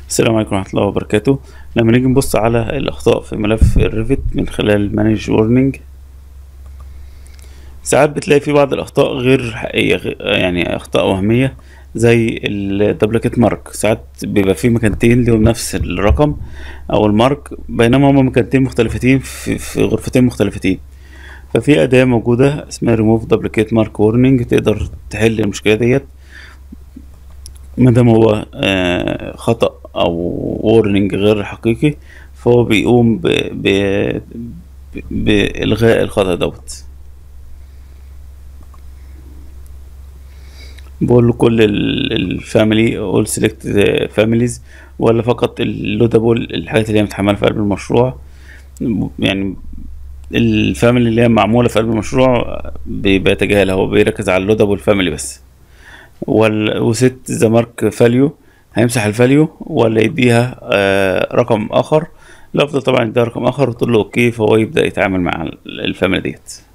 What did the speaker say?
السلام عليكم ورحمة الله وبركاته لما نيجي نبص على الأخطاء في ملف الريفت من خلال مانج وورنينج ساعات بتلاقي في بعض الأخطاء غير حقيقية غ- يعني أخطاء وهمية زي الدبلكيت مارك ساعات بيبقى في مكانتين لهم نفس الرقم أو المارك بينما هما مكانتين مختلفتين في, في غرفتين مختلفتين ففي أداة موجودة اسمها ريموف دبلكيت مارك وورنينج تقدر تحل المشكلة ديت ما دام هو آه، خطأ أو وورنينج غير حقيقي فهو بيقوم ب... ب... ب- بإلغاء الخطأ دوت بقول له كل الفاميلي all select families ولا فقط اللودابل الحاجات اللي هي متحملة في قلب المشروع يعني الفاميلي اللي هي معمولة في قلب المشروع بي- بيتجاهلها هو بيركز على اللودابل فاميلي بس وال... وست ذا مارك فاليو هيمسح الفاليو ولا يديها آه رقم اخر الافضل طبعا يديها رقم اخر وتقول له اوكي فهو يبدا يتعامل مع الفاميلي ديت